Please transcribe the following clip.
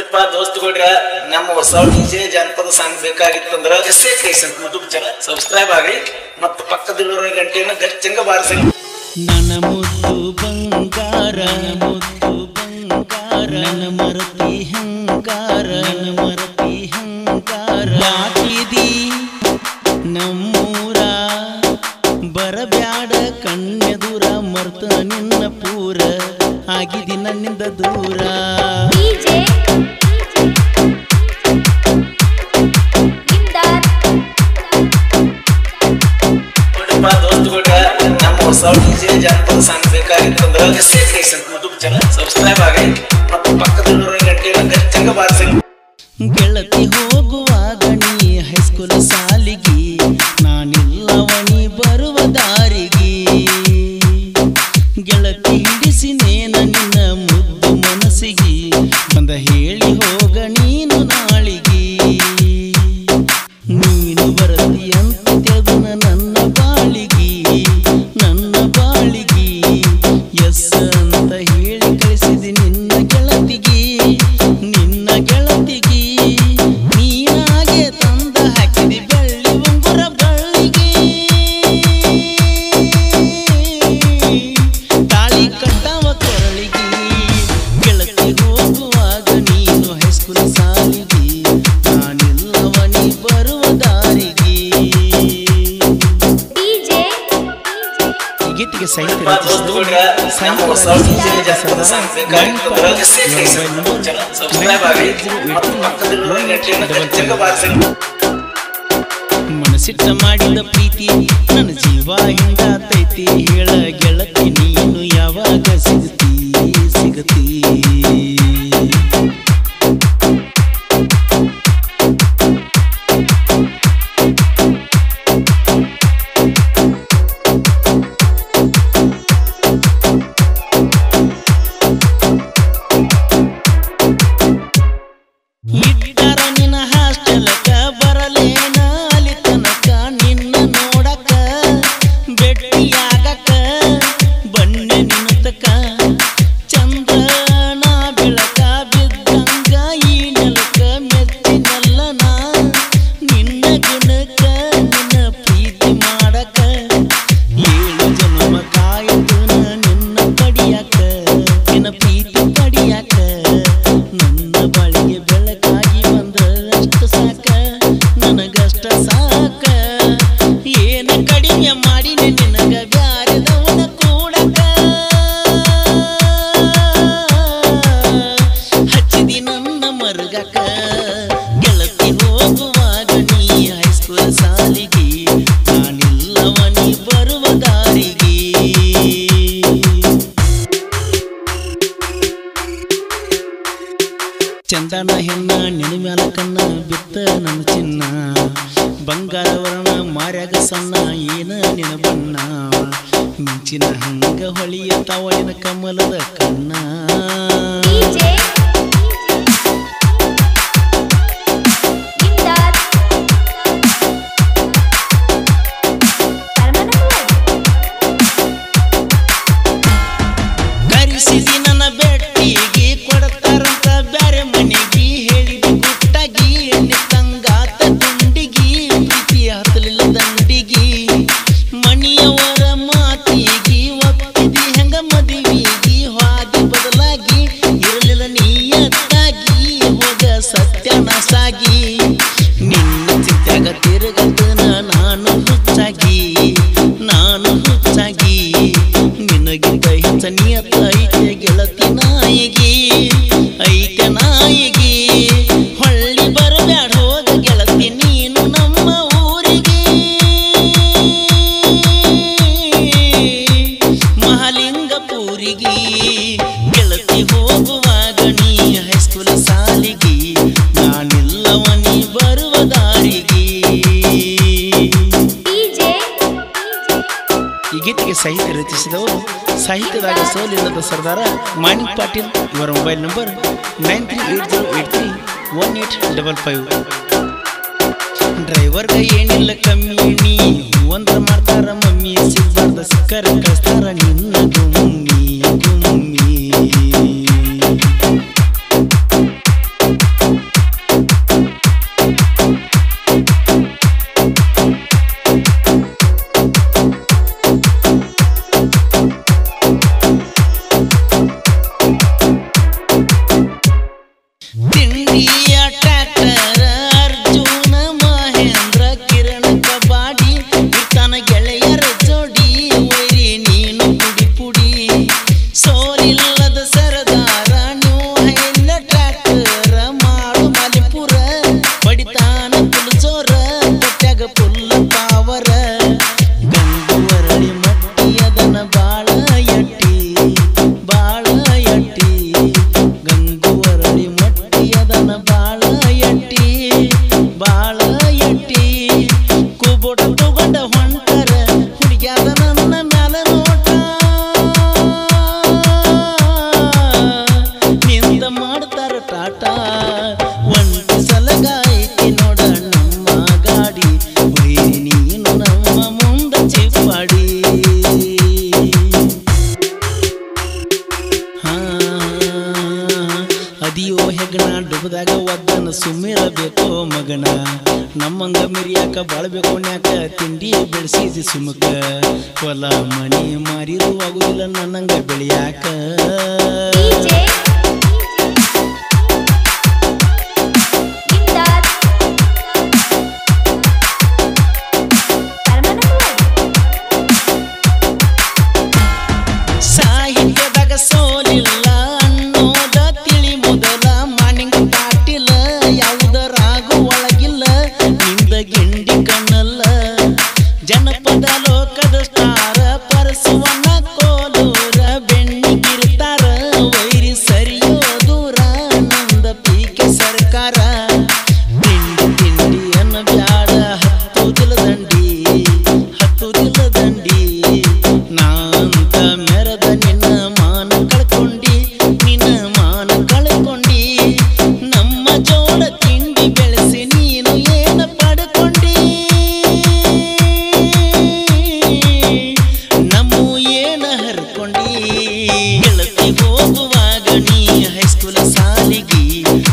ನೋಡ್ರಿಪ್ಪ ದೋಸ್ತುಗಳ್ರ ನಮ್ಮ ಹೊಸ ಡಿಜೆ ಜಾನಪದ ಸಾಂಗ್ ಬೇಕಾಗಿತ್ತಂದ್ರ S A creation YouTube channel subscribe ಆಗಿ ಮತ್ತು ಪಕ್ಕದಲ್ಲಿರೋ ಗಂಟೆಯನ್ನು ಗಚ್ಚಂಗ ಬಾರಿಸಿ ನನ್ನ ಮುದ್ದು ಬಂಗಾರ ಮುದ್ದು ಬಂಗಾರ ನನ್ನ ಮರತಿ ಹಂಗಾರ ನನ್ನ ಮರತಿ ಹಂಗಾರ ದಾಟಿದಿ ನಮ್ಮೂರ ಬರಬ್ಯಾಡ ಕಣ್ಣೆದುರ ಮರ್ತ ನಿನ್ನ ಪೂರ ಆಗಿದಿ ನನ್ನಿಂದ ದೂರ DJ Imdad ನೋಡ್ರಿಪ್ಪ ದೋಸ್ತುಗಳ್ರ ನಮ್ಮ ಹೊಸ ಡಿಜೆ ಜಾನಪದ ಸಾಂಗ್ ಬೇಕಾಗಿತ್ತಂದ್ರ S A creation YouTube channel subscribe ಆಗಿ ಮತ್ತು ಪಕ್ಕದಲ್ಲಿರೋ ಗಂಟೆಯನ್ನು ಗಚ್ಚಂಗ ಬಾರಿಸಿ ಗೆಳತಿ ಹೋಗುವಾಗ ನೀ ಹೈಸ್ಕೂಲ್ ಸಾಲಿಗಿ ನಾನಿಲ್ಲವನಿ ಬರುವ ದಾರಿಗೆ ಗೆಳತಿ ಹಿಡಿಸಿ ನೇನ ನಿನ್ನ ಮುದ್ದು ಮನಸ್ಸಿಗೆ ಬಂದ ಹೇಳಿ ಹೋಗ ನೀನು ನಾಳಿಗೆ ನೀನು ಬರತಿ ಅಂತ ತಿಳಿದನ ನನ್ನ ಬಾಳಿಗೆ ನನ್ನ ಬಾಳಿಗೆ ಎಸ್ ಅಂತ ಹೇಳಿ ಕಳಿಸಿದಿ ನಿನ್ನ ಗೆಳತಿಗೆ ನಿನ್ನ ಗೆಳತಿಗೆ ನೀನಾಗೆ ತಂದ ಹಾಕಿದಿ ಬೆಳ್ಳಿ ಉಂಗುರ ಬಳ್ಳಿಗೆ ತಾಳಿ ಕಟ್ಟವ ಕೊರಳಿಗೆ ಗೆಳತಿ ಹೋಗುವಾಗ ನೀನು ಹೈಸ್ಕೂಲ್ ಸಾಲಿಗೆ ನಾನಿಲ್ಲವ ನೀ ಬರುವ ದಾರಿಗೆ DJ ಈ ಗೀತೆಗೆ ಸಾಹಿತ್ಯ ನೋಡ್ರಿಪ್ಪ ದೋಸ್ತುಗಳ್ರ ನಮ್ಮ ಹೊಸ ಡಿಜೆ ಜಾನಪದ ಸಾಂಗ್ ಬೇಕಾಗಿತ್ತಂದ್ರ S A creation YouTube channel subscribe ಆಗಿ ಮತ್ತು ಪಕ್ಕದಲ್ಲಿರೋ ಗಂಟೆಯನ್ನು ಗಚ್ಚಂಗ ಬಾರಿಸಿ ಮನಸ್ಸಿಟ್ಟ ಮಾಡಿದ ಪ್ರೀತಿ ನನ್ನ ಜೀವ ಹಿಂಗಾತೈತಿ ಹೇಳ ಗೆಳತಿ ನೀನು ಯಾವಾಗ ಸಿಗತಿ ಸಿಗತಿ ಇಟ್ಟರ ನಿನ್ನ ಹಾಸ್ಟೆಲಕ ಬರಲೇನ ಅಲ್ಲಿ ತನಕ ನಿನ್ನ ನೋಡಕ ಭೇಟಿಯಾಗಕ ಬನ್ನೆ ನಿನ್ನತಕ ಚಂದ್ರನ ಬೆಳಕ ಬಿದ್ದಂಗ ಈ ನೆಲಕ ಮೆಚ್ಚಿನಲ್ಲನ ನಿನ್ನ ಗುಣಕ ನಿನ್ನ ಪ್ರೀತಿ ಮಾಡಕ ಏಳು ಜನ್ಮ ಕಾಯಿತು ನಾ ನಿನ್ನ ಪಡಿಯಾಕ ನಿನ್ನ ಪ್ರೀತಿ ಪಡಿಯಾಕ ನನ್ನ ಬಳಿಗೆ ಬೆಳಕಾಗಿ ಬಂದ್ರ ಅಷ್ಟ ಸಾಕ ನನಗಷ್ಟ ಸಾಕ ಏನ ಕಡಿಮೆ ಮಾಡಿನಿ ನಿನಗ ಬ್ಯಾರೆದವನ ಕೂಡಕ ಹಚ್ಚಿದಿ ನನ್ನ ಮರುಗಕ ಗೆಳತಿ ಹೋಗುವಾಗ ನೀ ಹೈಸ್ಕೂಲ್ ಸಾಲಿಗೆ ನಾನಿಲ್ಲವ ನೀ ಬರುವ ದಾರಿಗೆ ಚಂದನ ಹೆಣ್ಣ ನಿನ್ನ ಮ್ಯಾಲ ಕಣ್ಣ ಬಿತ್ತ ನನ್ನ ಚಿನ್ನ ಬಂಗಾರ ವರ್ಣ ಮಾರ್ಯಾಗ ಸಣ್ಣ ಏನ ನಿನ ಬಣ್ಣ ಮಿಂಚಿನ ಹಂಗ ಹೊಳಿಯ ತಾವಳಿನ ಕಮಲದ ಕಣ್ಣ DJ Imdad Permanent ಕರೆಸಿದಿ ನನ್ನ ಬೆಟ್ಟಿಗೆ ಕೊಡ್ತಾರಂತ ಬ್ಯಾರೆ ಮನೆಗೆ ಹೇಳಿದಿ ಗುಟ್ಟಾಗಿ ಎಣ್ಣೆ ತಂಗಾತ ದುಂಡಿಗಿ ಪ್ರೀತಿ ಹತ್ತಲಿಲ್ಲ ದಂಡಿಗಿ ಮಣಿಯವರ ಮಾತಿಗೆ ಒಪ್ಪಿದಿ ಹೆಂಗ ಮದುವಿಗಿ ಹಾದಿ ಬದಲಾಗಿ ಇರಲಿಲ್ಲ ನೀಯತ್ತಾಗಿ ಹೋಗ ಸತ್ಯನಾಸಾಗಿ ನಿನ್ನ ಚಿಂತ್ಯಾಗ ತಿರುಗತನ ನಾನು ಹುಚ್ಚಾಗಿ ನಾನು ಹುಚ್ಚಾಗಿ ನಿನಗಿಂತ ಹೆಚ್ಚ ನಿಯತ್ತ ಐತೆ ಗೆಳತಿ ನಾಯಿಗಿ ಐತೆ ನಾಯಿಗಿ ಹೊಳ್ಳಿ ಬರಬ್ಯಾಡ ಹೋಗ ಗೆಳತಿ ನೀನು ನಮ್ಮ ಊರಿಗೆ ಮಹಾಲಿಂಗಪುರಿಗೆ ಗೆಳತಿ ಹೋಗುವಾಗ ನೀ ಹೈಸ್ಕೂಲ್ ಸಾಲಿಗೆ ನಾನಿಲ್ಲವ ನೀ ಬರುವ ದಾರಿಗೆ DJ ಈ ಗೀತೆಗೆ ಸಾಹಿತ್ಯ ರಚಿಸಿದವರು ಸಾಹಿತ್ಯದಾಗ ಸೋಲಿಲ್ಲದ ಸರ್ದಾರ ಮಾಣಿಕ್ ಪಾಟೀಲ್ ಇವರ mobile number nine three eight zero eight three one eight double five ಡ್ರೈವರ್ಗ ಏನಿಲ್ಲ ಕಮ್ಮಿ ನೀ ಒಂದ್ರ ಮಾಡ್ತಾರ ಮಮ್ಮಿ ಸಿಗ್ಬಾರ್ದ ಸಿಕ್ಕರ ಕಳಿಸ್ತಾರ ನಿನ್ನ ಗುಮ್ಮಿ ಗುಮ್ಮಿ ತಿಂಡಿಯ ಟ್ರ್ಯಾಕ್ಟರ್ ಅರ್ಜುನ ಮಹೇಂದ್ರ ಕಿರಣ ಕಬಾಡಿ ಇರ್ತಾನ ಗೆಳೆಯರ ಜೋಡಿ ಒಯ್ರಿ ನೀನು ಪುಡಿ ಪುಡಿ ಸೋಲಿಲ್ಲದ ಸರದಾರ ನೀವು ಹೈನ ಟ್ರ್ಯಾಕ್ಟರ್ ಮಾಡು ಮಾಲಿಪುರ ಬಡಿತಾನ ಫುಲ್ ಜೋರ ಕೊಟ್ಟಾಗ ಫುಲ್ ಪಾವರ ಗಂಗುವರಳಿ ಮಟ್ಟಿ ಅದನ ಬಾಳ ಎಟ್ಟಿ ಬಾಳ ಎಟ್ಟಿ ಗಂಗುವರಳಿ ಮಟ್ಟಿ ಅದನ ಬಾಳ ಎಟ್ಟಿ ಬಾಳ ಎಟ್ಟಿ ಕುಬೋಟ ತಗೊಂಡ ಹೊಂಟರ ಹುಡುಗ್ಯಾದ ನನ್ನ ಮ್ಯಾಲ ನೋಟ ನಿಂದ ಮಾಡ್ತಾರ ಟಾಟಾ ಒಂಟಿ ಸಲಗ ಐತಿ ನೋಡ ನಮ್ಮ ಗಾಡಿ ವೈರಿ ನೀನು ನಮ್ಮ ಮುಂದ ಚಿಪ್ಪಾಡಿ ಹಾ ಅದಿಯೋ ಹೆಗಣ ಡುಬದಾಗ ಒದ್ದನ ಸುಮ್ಮಿರಬೇಕೋ ಮಗನ ನಮ್ಮಂಗ ಮಿರಿಯಾಕ ಬಾಳ್ಬೇಕು ನ್ಯಾಕ ತಿಂಡಿ ಬೆಳೆಸಿದಿ ಸುಮಕ ಹೊಲ ಮನಿ ಮಾರಿರು ಆಗುದಿಲ್ಲ ನನ್ನಂಗ ಬೆಳಿಯಾಕ DJ Imdad Permanent ಸಾಹಿತ್ಯದಾಗ ಸೋಲಿಲ್ಲ ಅನ್ನೋದ ತಿಳಿ ಮೊದಲ ಮಾನಿಂಗ ದಾಟಿಲ್ಲ ಯಾವುದರಾಗೂ ಒಳಗಿಲ್ಲ ನಿಂದ ಗಿಂಡಿ ಕಣ್ಣಲ್ಲ ಜನಪದ ಲೋಕದ ಸ್ಟಾರ ಪರಸುವನ ಕೋಲೂರ ಬೆಣ್ಣಿಗಿರ್ತಾರ ವೈರಿ ಸರಿಯೋ ದೂರ ನಂದ ಪೀಕೆ ಸರ್ಕಾರ ತಿಂಡಿ ತಿಂಡಿ ಅನ್ನ ಬ್ಯಾಡ ಹತ್ತುದಿಲ್ಲ ದಂಡಿ ಹತ್ತುದಿಲ್ಲ ದಂಡಿ ನಾಂತ ಮೆರದ ನಿನ್ನ ಮಾನ ಕಳ್ಕೊಂಡಿ ನಿನ್ನ ಮಾನ ಕಳ್ಕೊಂಡಿ ನಮ್ಮ ಜೋಳ ತಿಂಡಿ ಬೆಳೆಸಿ ನೀನು ಏನ ಪಡ್ಕೊಂಡಿ ನಮ್ಮ ಏನ ಹರ್ಕೊಂಡಿ ಗೆಳತಿ ಹೋಗುವಾಗ ನೀ ಹೈಸ್ಕೂಲ್ ಸಾಲಿಗಿ